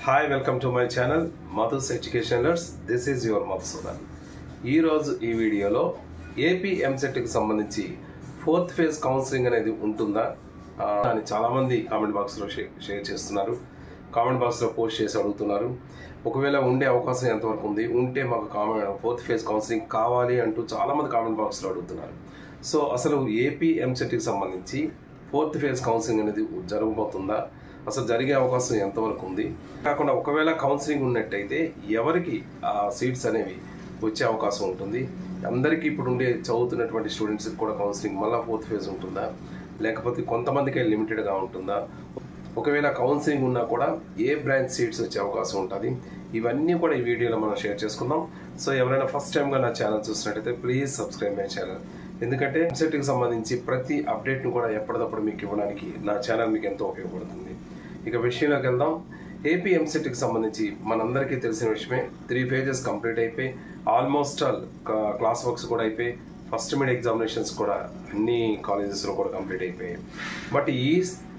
hi welcome to my channel Madhus education లర్స్ this is your Madhusudan ఈరోజు ఈ వీడియోలో ఏపీ ఎంసెట్కి సంబంధించి ఫోర్త్ ఫేజ్ కౌన్సిలింగ్ అనేది ఉంటుందా ఆ, అని చాలామంది కామెంట్ బాక్స్లో షే షేర్ చేస్తున్నారు కామెంట్ బాక్స్లో పోస్ట్ చేసి అడుగుతున్నారు ఒకవేళ ఉండే అవకాశం ఎంతవరకు ఉంది ఉంటే మాకు కామెంట్ ఫోర్త్ ఫేజ్ కౌన్సిలింగ్ కావాలి అంటూ చాలామంది కామెంట్ బాక్స్లో అడుగుతున్నారు సో అసలు ఏపీ ఎంసెట్కి సంబంధించి ఫోర్త్ ఫేజ్ కౌన్సిలింగ్ అనేది జరగబోతుందా అసలు జరిగే అవకాశం ఎంతవరకు ఉంది కాకుండా ఒకవేళ కౌన్సిలింగ్ ఉన్నట్టయితే ఎవరికి ఆ సీట్స్ అనేవి వచ్చే అవకాశం ఉంటుంది అందరికీ ఇప్పుడు ఉండే చదువుతున్నటువంటి స్టూడెంట్స్కి కూడా కౌన్సిలింగ్ మళ్ళీ ఫోర్త్ ఫేజ్ ఉంటుందా లేకపోతే కొంతమందికే లిమిటెడ్గా ఉంటుందా ఒకవేళ కౌన్సిలింగ్ ఉన్నా కూడా ఏ బ్రాంచ్ సీట్స్ వచ్చే అవకాశం ఉంటుంది ఇవన్నీ కూడా ఈ వీడియోలో మనం షేర్ చేసుకుందాం సో ఎవరైనా ఫస్ట్ టైంగా నా ఛానల్ చూసినట్టయితే ప్లీజ్ సబ్స్క్రైబ్ మై ఛానల్ ఎందుకంటే వెబ్సైట్కి సంబంధించి ప్రతి అప్డేట్ను కూడా ఎప్పటికప్పుడు మీకు ఇవ్వడానికి నా ఛానల్ మీకు ఎంతో ఉపయోగపడుతుంది ఇక విషయంలోకి వెళ్దాం ఏపీ ఎంసెట్కి సంబంధించి మనందరికీ తెలిసిన విషయమే త్రీ ఫేజెస్ కంప్లీట్ అయిపోయి ఆల్మోస్ట్ ఆల్ క్లాస్ వర్క్స్ కూడా అయిపోయి ఫస్ట్ మిడ్ ఎగ్జామినేషన్స్ కూడా అన్ని కాలేజెస్లో కూడా కంప్లీట్ అయిపోయాయి బట్ ఈ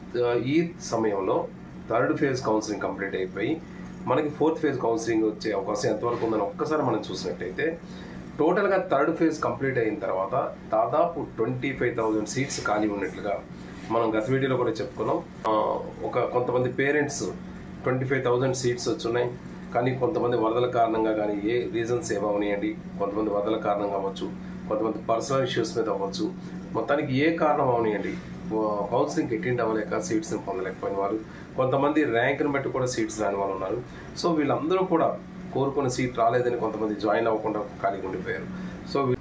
ఈ సమయంలో థర్డ్ ఫేజ్ కౌన్సిలింగ్ కంప్లీట్ అయిపోయి మనకి ఫోర్త్ ఫేజ్ కౌన్సిలింగ్ వచ్చే అవకాశం ఎంతవరకు ఉందని ఒక్కసారి మనం చూసినట్టయితే టోటల్గా థర్డ్ ఫేజ్ కంప్లీట్ అయిన తర్వాత దాదాపు ట్వంటీ ఫైవ్ థౌజండ్ సీట్స్ ఖాళీ ఉన్నట్లుగా మనం గత వీడియోలో కూడా చెప్పుకున్నాం ఆ, ఒక కొంతమంది parents twenty five thousand seats వచ్చున్నాయి కానీ కొంతమంది వరదల కారణంగా కానీ ఏ రీజన్స్ ఏమవనియండి కొంతమంది వరదల కారణంగా అవ్వచ్చు కొంతమంది పర్సనల్ ఇష్యూస్ మీద అవ్వచ్చు మొత్తానికి ఏ కారణం అవనియండి కౌన్సిలింగ్ అటెండ్ అవ్వలేక సీట్స్ని పొందలేకపోయిన వారు కొంతమంది ర్యాంక్ని బట్టి కూడా సీట్స్ రాని వాళ్ళు ఉన్నారు సో వీళ్ళందరూ కూడా కోరుకున్న సీట్ రాలేదని కొంతమంది జాయిన్ అవ్వకుండా ఖాళీగా ఉండిపోయారు సో వీ-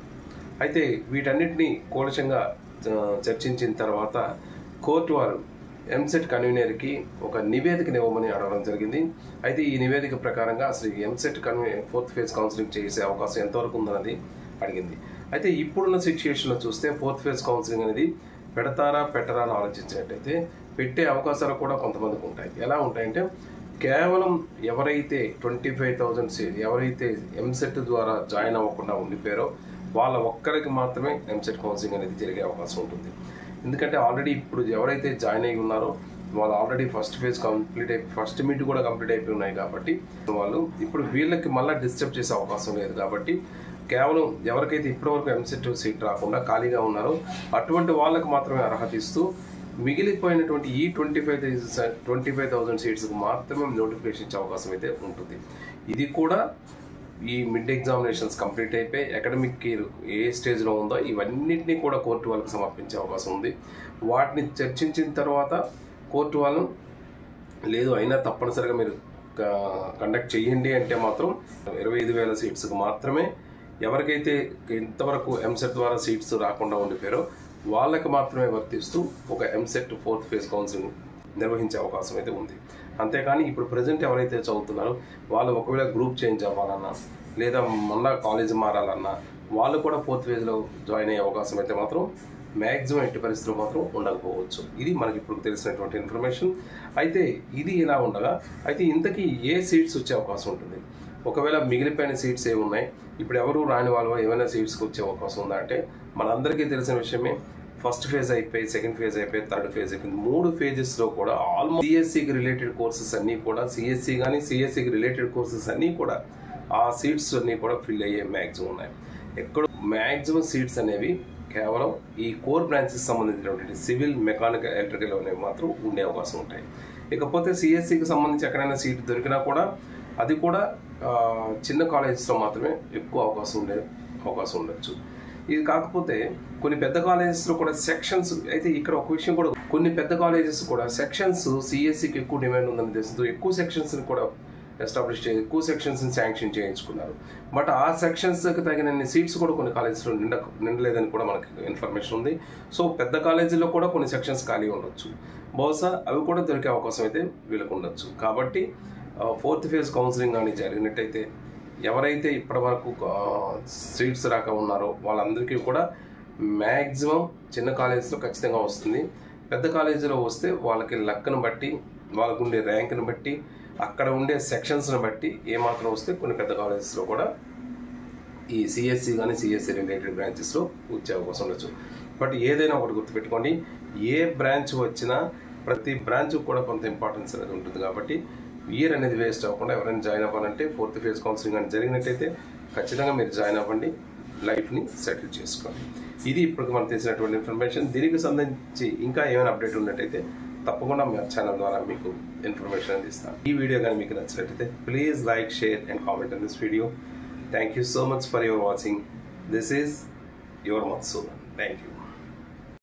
అయితే వీటన్నిటిని కూలశంగా ఆ, చర్చించిన తర్వాత కోర్టు వారు ఎంసెట్ కన్వీనర్కి ఒక నివేదికను ఇవ్వమని అడగడం జరిగింది అయితే ఈ నివేదిక ప్రకారంగా అసలు ఈ ఎంసెట్ కన్వీ ఫోర్త్ ఫేజ్ కౌన్సిలింగ్ చేసే అవకాశం ఎంతవరకు ఉందన్నది అడిగింది అయితే ఇప్పుడున్న సిచ్యుయేషన్లో చూస్తే ఫోర్త్ ఫేజ్ కౌన్సిలింగ్ అనేది పెడతారా పెట్టరా అని ఆలోచించినట్టయితే పెట్టే అవకాశాలు కూడా కొంతమందికి ఉంటాయి ఎలా ఉంటాయంటే కేవలం ఎవరైతే ట్వంటీ ఫైవ్ థౌజండ్ సీట్ ఎవరైతే ఎంసెట్ ద్వారా జాయిన్ అవ్వకుండా ఉండిపోయారో వాళ్ళ ఒక్కరికి మాత్రమే ఎంసెట్ కౌన్సిలింగ్ అనేది జరిగే అవకాశం ఉంటుంది ఎందుకంటే ఆల్రెడీ ఇప్పుడు ఎవరైతే జాయిన్ అయి ఉన్నారో వాళ్ళు ఆల్రెడీ ఫస్ట్ ఫేజ్ కంప్లీట్ అయిపోయి ఫస్ట్ మీట్ కూడా కంప్లీట్ అయిపోయి ఉన్నాయి కాబట్టి వాళ్ళు ఇప్పుడు వీళ్ళకి మళ్ళీ డిస్టర్బ్ చేసే అవకాశం లేదు కాబట్టి కేవలం ఎవరికైతే ఇప్పటివరకు ఎంసెట్ సీట్ రాకుండా ఖాళీగా ఉన్నారో అటువంటి వాళ్ళకి మాత్రమే అర్హత ఇస్తూ మిగిలిపోయినటువంటి ఈ twenty five twenty five thousand సీట్స్కి మాత్రమే నోటిఫికేషన్ ఇచ్చే అవకాశం అయితే ఉంటుంది ఇది కూడా ఈ మిడ్ ఎగ్జామినేషన్స్ కంప్లీట్ అయిపోయి అకాడమిక్ ఇయర్ ఏ స్టేజ్లో ఉందో ఇవన్నిటినీ కూడా కోర్టు వాళ్ళకి సమర్పించే అవకాశం ఉంది వాటిని చర్చించిన తర్వాత కోర్టు వాళ్ళు లేదు అయినా తప్పనిసరిగా మీరు కండక్ట్ చేయండి అంటే మాత్రం ఇరవై ఐదు వేల సీట్స్కి మాత్రమే ఎవరికైతే ఇంతవరకు ఎంసెట్ ద్వారా సీట్స్ రాకుండా ఉండిపోయారో వాళ్ళకి మాత్రమే వర్తిస్తూ ఒక ఎంసెట్ ఫోర్త్ ఫేజ్ కౌన్సిలింగ్ నిర్వహించే అవకాశం అయితే ఉంది అంతేకాని ఇప్పుడు ప్రజెంట్ ఎవరైతే చదువుతున్నారో వాళ్ళు ఒకవేళ గ్రూప్ చేంజ్ అవ్వాలన్నా లేదా మళ్ళా కాలేజ్ మారాలన్నా వాళ్ళు కూడా ఫోర్త్ ఫేజ్లో జాయిన్ అయ్యే అవకాశం అయితే మాత్రం మ్యాక్సిమం ఎట్టి పరిస్థితుల్లో మాత్రం ఉండకపోవచ్చు ఇది మనకి ఇప్పుడు తెలిసినటువంటి ఇన్ఫర్మేషన్ అయితే ఇది ఇలా ఉండగా అయితే ఇంతకీ ఏ సీట్స్ వచ్చే అవకాశం ఉంటుంది ఒకవేళ మిగిలిపోయిన సీట్స్ ఏమి ఉన్నాయి ఇప్పుడు ఎవరు రాని వాళ్ళు ఏమైనా సీట్స్కి వచ్చే అవకాశం ఉందా అంటే మనందరికీ తెలిసిన విషయమే ఫస్ట్ ఫేజ్ అయిపోయి సెకండ్ ఫేజ్ అయిపోయి థర్డ్ ఫేజ్ అయిపోయింది మూడు ఫేజెస్లో కూడా ఆల్మోస్ట్ సిఎస్సికి రిలేటెడ్ కోర్సెస్ అన్నీ కూడా సిఎస్సి కానీ సిఎస్సికి రిలేటెడ్ కోర్సెస్ అన్నీ కూడా ఆ సీట్స్ అన్నీ కూడా ఫిల్ అయ్యే మ్యాక్సిమం ఉన్నాయి ఎక్కడ మ్యాక్సిమం సీట్స్ అనేవి కేవలం ఈ కోర్ బ్రాంచెస్ సంబంధించినటువంటి సివిల్ మెకానికల్ ఎలక్ట్రికల్ అనేవి మాత్రం ఉండే అవకాశం ఉంటాయి ఇకపోతే సిఎస్సికి సంబంధించి ఎక్కడైనా సీట్ దొరికినా కూడా అది కూడా ఆ, చిన్న కాలేజెస్లో మాత్రమే ఎక్కువ అవకాశం ఉండే అవకాశం ఉండొచ్చు ఇది కాకపోతే కొన్ని పెద్ద కాలేజెస్లో కూడా సెక్షన్స్ అయితే ఇక్కడ ఒక విషయం కూడా కొన్ని పెద్ద కాలేజెస్ కూడా సెక్షన్స్ సిఎస్సికి ఎక్కువ డిమాండ్ ఉందని తెలుస్తూ ఎక్కువ సెక్షన్స్ని కూడా ఎస్టాబ్లిష్ చేసి ఎక్కువ సెక్షన్స్ని శాంక్షన్ చేయించుకున్నారు బట్ ఆ సెక్షన్స్కి తగిన సీట్స్ కూడా కొన్ని కాలేజెస్లో నిండ నిండలేదని కూడా మనకి ఇన్ఫర్మేషన్ ఉంది సో పెద్ద కాలేజీలో కూడా కొన్ని సెక్షన్స్ ఖాళీ ఉండొచ్చు బహుశా అవి కూడా దొరికే అవకాశం అయితే వీళ్ళకు ఉండొచ్చు కాబట్టి ఫోర్త్ ఫేజ్ కౌన్సిలింగ్ కానీ జరిగినట్టయితే ఎవరైతే ఇప్పటివరకు సీట్స్ రాక ఉన్నారో వాళ్ళందరికీ కూడా మ్యాక్సిమం చిన్న కాలేజెస్లో ఖచ్చితంగా వస్తుంది పెద్ద కాలేజీలో వస్తే వాళ్ళకి లక్ను బట్టి వాళ్ళకు ఉండే ర్యాంక్ని బట్టి అక్కడ ఉండే సెక్షన్స్ని బట్టి ఏమాత్రం వస్తే కొన్ని పెద్ద కాలేజెస్లో కూడా ఈ సిఎస్సి కానీ సిఎస్సి రిలేటెడ్ బ్రాంచెస్లో వచ్చే అవకాశం ఉండొచ్చు బట్ ఏదైనా ఒకటి గుర్తుపెట్టుకోండి ఏ బ్రాంచ్ వచ్చినా ప్రతి బ్రాంచ్ కూడా కొంత ఇంపార్టెన్స్ అనేది ఉంటుంది కాబట్టి ఇయర్ అనేది వేస్ట్ అవ్వకుండా ఎవరైనా జాయిన్ అవ్వాలంటే ఫోర్త్ ఫేజ్ కౌన్సిలింగ్ అని జరిగినట్టయితే ఖచ్చితంగా మీరు జాయిన్ అవ్వండి లైఫ్ని సెటిల్ చేసుకోండి ఇది ఇప్పుడు మనకు తెలిసినటువంటి ఇన్ఫర్మేషన్ దీనికి సంబంధించి ఇంకా ఏమైనా అప్డేట్ ఉన్నట్టయితే తప్పకుండా మా ఛానల్ ద్వారా మీకు ఇన్ఫర్మేషన్ అందిస్తాను ఈ వీడియో కానీ మీకు నచ్చినట్టయితే please like share and comment in this video thank you so much for your watching this is your మత్సూన్ థ్యాంక్ యూ